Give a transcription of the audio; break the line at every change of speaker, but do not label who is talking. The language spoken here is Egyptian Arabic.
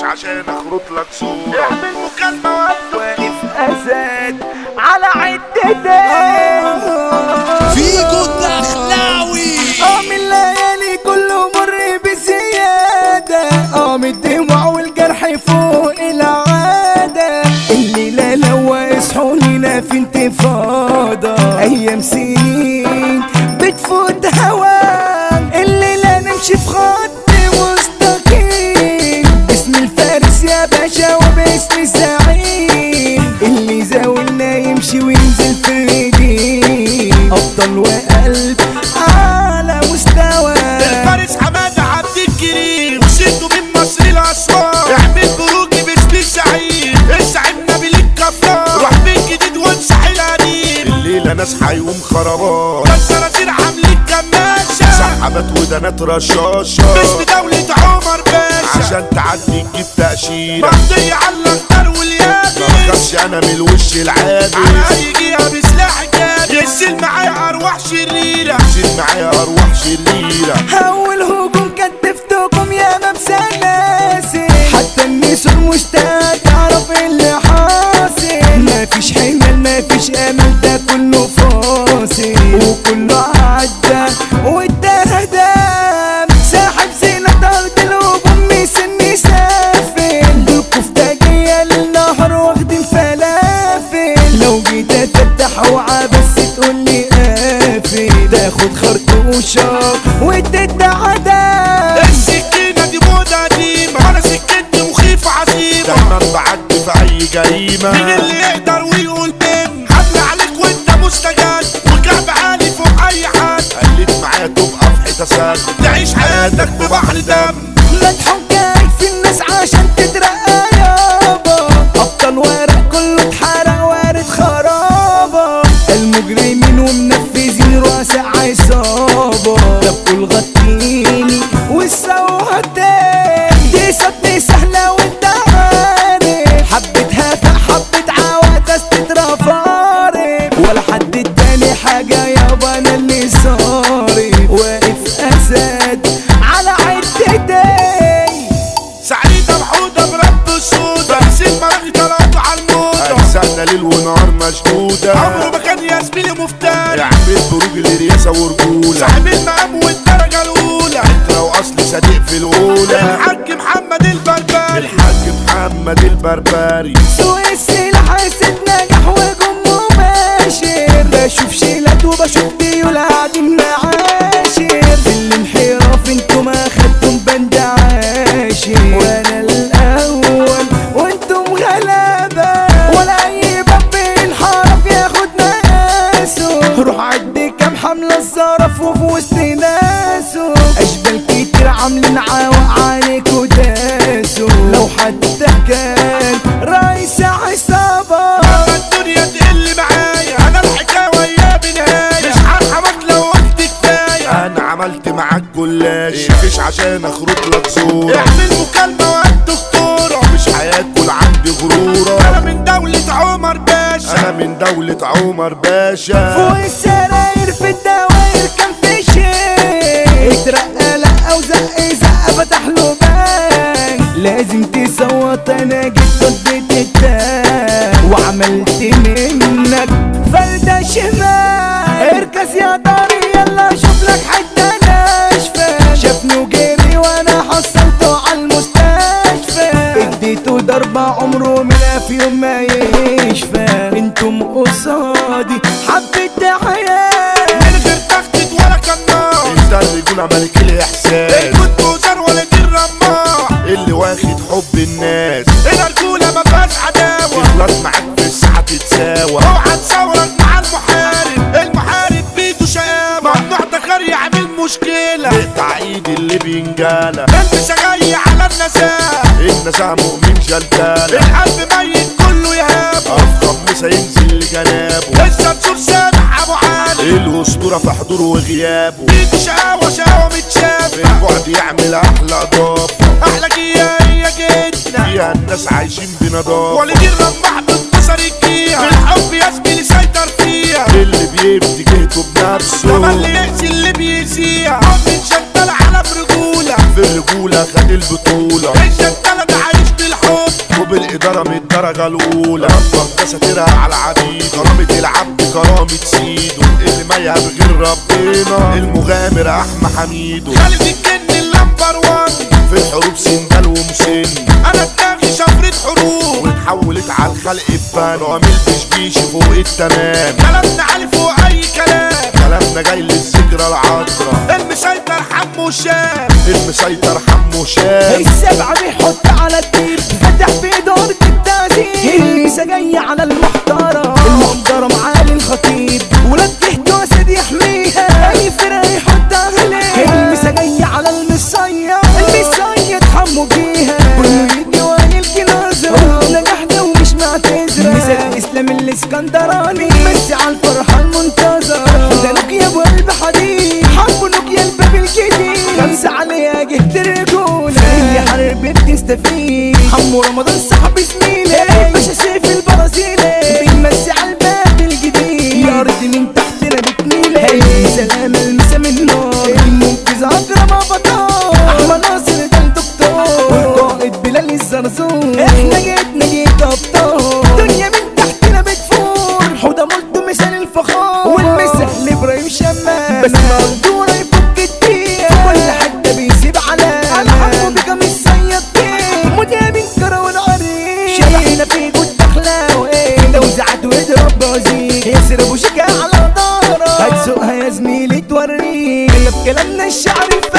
مفيش عشان اخرط لك صورة
اعمل مكالمة وابدو
واقف اسد على عدتين
فيجو الدخلاوي
اه من الليالي كله مر بزيادة اه من الدموع والجرح فوق العادة الليلة لو اصحوا لينا في انتفاضة ايام سنين بتفوت هوام الليلة نمشي في خط مستقيم باسم الفارس يا باشا وباسم الزعيم اللي زاولنا يمشي وينزل في الرجيم ابطال وقلب على مستوى
الفارس حمادة عبد الكريم وصيته من مصر الأسوار اعمل بروجي باسم الزعيم الزعيم نبيل الكفار روح بيت جديد وامسح القديم
الليلة ناس حيوم خرابات
الصراصير عاملين كماشة
سحبت ودانات رشاشة
باسم دولة عمر باشا
عشان تعدي تجيب تأشيرة
مقضية على الأخضر
ما
واليابس
بخافش انا من الوش العادي
على أي جهة بسلاح جاب يسل معايا أرواح شريرة
زيد معايا ارواح شريرة
اول هجوم كتفتكم يا مبسلاسي حتى النسور مشتاقة تعرف اللي حاصل مفيش حمل مفيش امل ده كله فاصل وكله عدى والدهدام ساحب زينة ارض الهجوم مسني سافل دول كفتاجية للنهر واخدين فلافل لو جيت افتح وعى بس تقولي قافل تاخد خرطوشة واديت عدم
السكينة دي موضة قديمة أنا سكنتي مخيفة عظيمة
دايما بعدي في اي
مين
جريمة
اللي يقدر ويقول بين حمل عليك وانت مستجد وكعب عالي فوق اي حد
قلت معايا تبقى في حتة سد
تعيش حياتك في بحر دم
لا تحكاك في الناس عشان تترقى يابا ابطال ورق كله اتحرق وارد خرابة المجرمين ومنفذين رؤساء عصابة دبوا الغطيني والسوهتين دي صدمة سهلة وانت عارف حبتها فحبت عواتس تترفارق ولا حد اداني حاجة يابا انا اللي صارف واقف اسد على عدتين
سعيدة محودة برب السودة حسين مراغي طلعت على الموضة
اجسادنا ليل ونهار مشدودة
عمره ما كان يا زميلي مفتري
اعمل بروج لرياسة ورجولة
صاحب المقام والدرجة الأولى
لو اصل صديق في الاولى
الحاج محمد البربري
الحاج محمد البربري
سوق السلاح حسيت نجاح وجم مباشر بشوف شيلات وبشوف ديول قاعدين معاشر في الانحراف انتم اخدتم بند عاشر وانا الاول وانتم غلابه ولا اي باب بينحرف ياخد مقاسه روح عد كام حمله الزرف وفي وسط ناسه اشبال كتير عاملين عواق عليكوا داسوا لو حتى كان رئيس عصابه
لما الدنيا تقل معايا انا الحكاية وياه بنهاية مش هرحمك لو قلت كفاية
انا عملت معاك جلاش مفيش عشان اخرج لك صورة
اعمل مكالمة وقت دكتورة
مش هياكل عندي غرورة
انا من دولة عمر باشا
انا من دولة عمر باشا
فوق السراير في الدواير كان في شيء اترقى لا وزق زق فتح له بان لازم تصوت انا جيت ضد التان وعملت منك فردة شمال اركز يا طاري يلا شوف لك حتة ناشفة شافني وجري وانا حصلته على المستشفى اديته ضربة عمره ما في يوم ما يشفى انتم قصادي حبة حياة
من غير تخطيط ولا كنار
انت الرجولة ملك الاحساس
كنت وزار ولا دي الرماح
اللي واخد حب الناس
هنا رجولة ما فيهاش عداوة
تغلط معاك في الساعة تتساوى
اوعى تصورك مع المحارب المحارب بيده شقاوة ممنوع تغير يعمل مشكلة
اقطع ايد اللي بينجالة
البس جاي على النساء
النساء مؤمن جلدالة
القلب ميت كله يهابه
افخم مسا ينزل لجنابه
الشمسور سامح ابو علي
الاسطورة في حضوره وغيابه
بيده شقاوة شقاوة متشافة
البعد يعمل احلى اضافة
احلى جيه هي جدا
فيها الناس عايشين بنظافة
والدي الرماح بانتصر الجيها بالحب يا زميلي سيطر فيها
اللي بيبدي جهته بنفسه
طبعا اللي يأذي اللي بيأذيها مؤمن شغال على برجولة
في الرجولة خد البطولة
الشغالة ده عايش
محترم الدرجة الأولى ربك دساتيرها على العبيد كرامة العبد كرامة سيده اللي ما بغير ربنا المغامر أحمى حميدو
خالد الجن اللمبر وان
في الحروب سندال ومسن
انا دماغي شفرة حروب
واتحولت على الخلق بفان وعمل بشبيش فوق التمام
كلامنا عالي فوق اي كلام
كلامنا جاي للذكرى العطرة
المسيطر حمو شام
المسيطر حمو شام
السبعة بيحط على التيب فتح بإدارة التعذيب المسا جاي على المحترم المحترم عالي الخطيب ولاد جهته أسد يحميها أي فرقة يحط عليه المسا جاي على المصيد المصيد حمو فيها كله يدي وايل نظرة نجح ده ومش معتذرة مسا الإسلام الإسكندراني بس على الفرحة المنتظرة ده نوكيا بقلب حديد حبوا نوكيا الباب الجديد خمسة عليها جهد الرجولة هي حرب بتستفيد حمو رمضان صاحب زميلي باشا سيف البرازيلي بيمسي على الباب الجديد يا أرض من تحتنا بتميلي سلام المسا من نار المنقذ أكرم أبطال أحمد ناصر ده الدكتور والقائد بلال الزرزور احنا جيتنا جيت أبطال دنيا من تحتنا بتفور حوضة مولتو مثال الفخار والمسح لإبراهيم شمال بس مقدورة يفك الدين كل حد بيسيب علامة على حقه بقى مش صياد كيف مدير من كروان عريق شبحنا في جود دخلاوي لو زعت واضرب بوزير ياسر ابو شجاع على ظهرك هتسوقها يا زميلي توريك ده بكلامنا الشعر